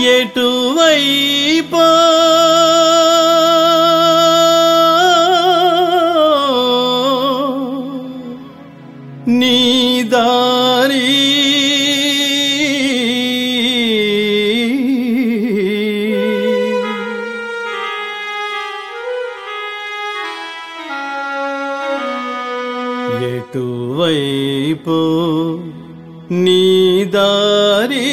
ఎటువైపో నీ దారి ఎటువైపో నీ దారి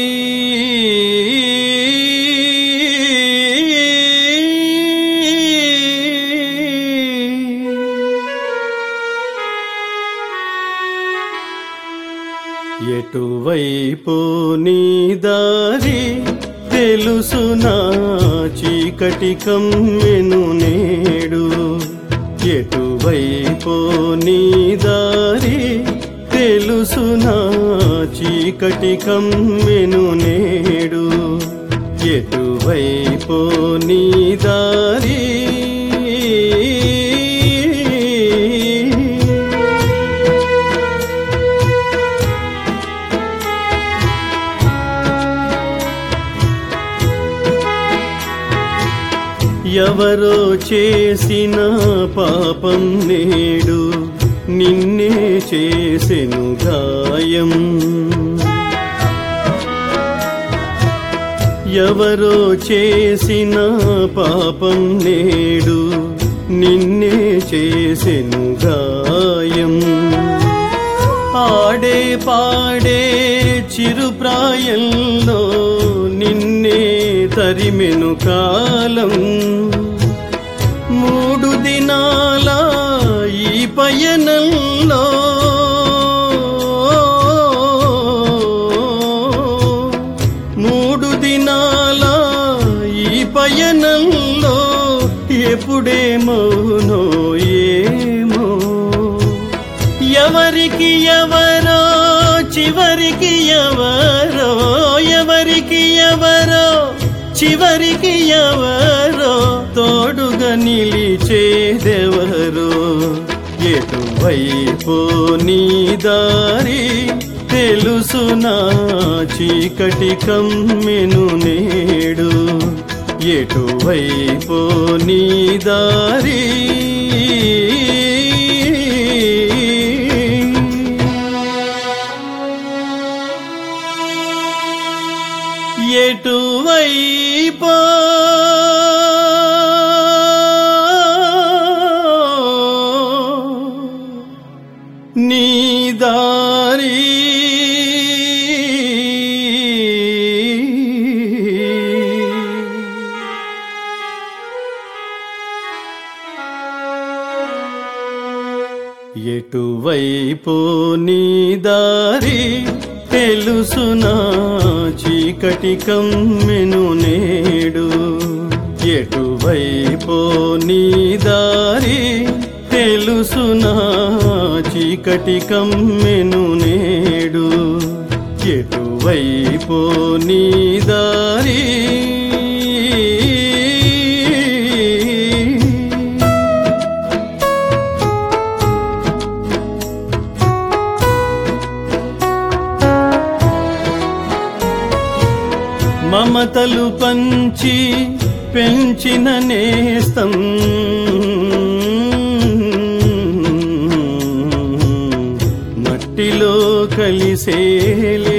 ఎటువైపు నీ దారి తెలుసునా చీకటి కమ్మెను నేడు ఎటువైపు నీ దారి తెలుసునా చీకటి కమ్మెను నేడు ఎటువైపు నీ దారి ఎవరో చేసిన పాపం నేడు నిన్నే చేసెను గాయం ఎవరో చేసిన పాపం నేడు నిన్నే చేసెను గాయం ఆడే పాడే చిరుప్రాయంలో నిన్నే తరిమెను కాలం మూడు దినాల ఈ పయనంలో మూడు దినాల ఈ పయనంలో ఎప్పుడేమోనో ఏమో ఎవరికి ఎవరో చివరికి ఎవరో ఎవరికి ఎవరో చివరికి ఎవరో తోడుగా నిలిచేదెవరో ఎటువైపు నీ దారి తెలుసునా చీకటి కమ్మెను నేడు ఎటువైపు నీ దారి ఎటువైపో నీ దారి ఎటువైపు నీ దారి తెలుసునా చీకటి కమ్మెను నేడు ఎటువైపు నీ దారి తెలుసునా చీకటి కమ్మెను నేడు ఎటువైపు నీ దారి మమతలు పంచి పెంచిన నేస్తం మట్టిలో కలిసేలే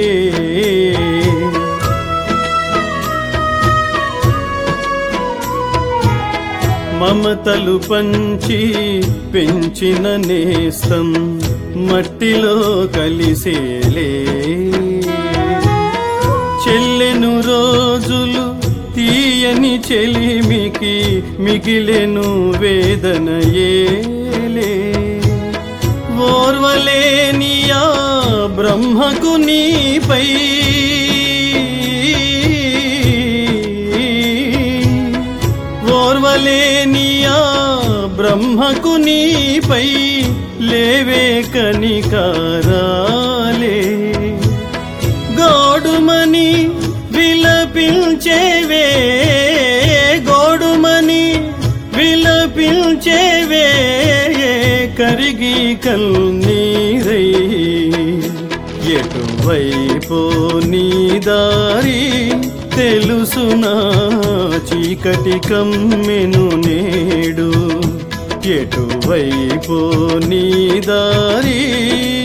మమతలు పంచి పెంచిన నేస్తం మట్టిలో కలిసేలే చెల్లెను రోజులు తీయని చెలిమికి మిగిలెను వేదన ఏలే ఓర్వలేని ఆ బ్రహ్మకు నీపై ఓర్వలేని ఆ బ్రహ్మకు నీపై లేవే కనికారాలే గోడుమని విలపించేవే గోడుమని విలపించేవే కరిగి కల్నీరై ఎటువైపు నీ దారి తెలుసునా చీకటి కమ్మెను నేడు ఎటువైపు నీ దారి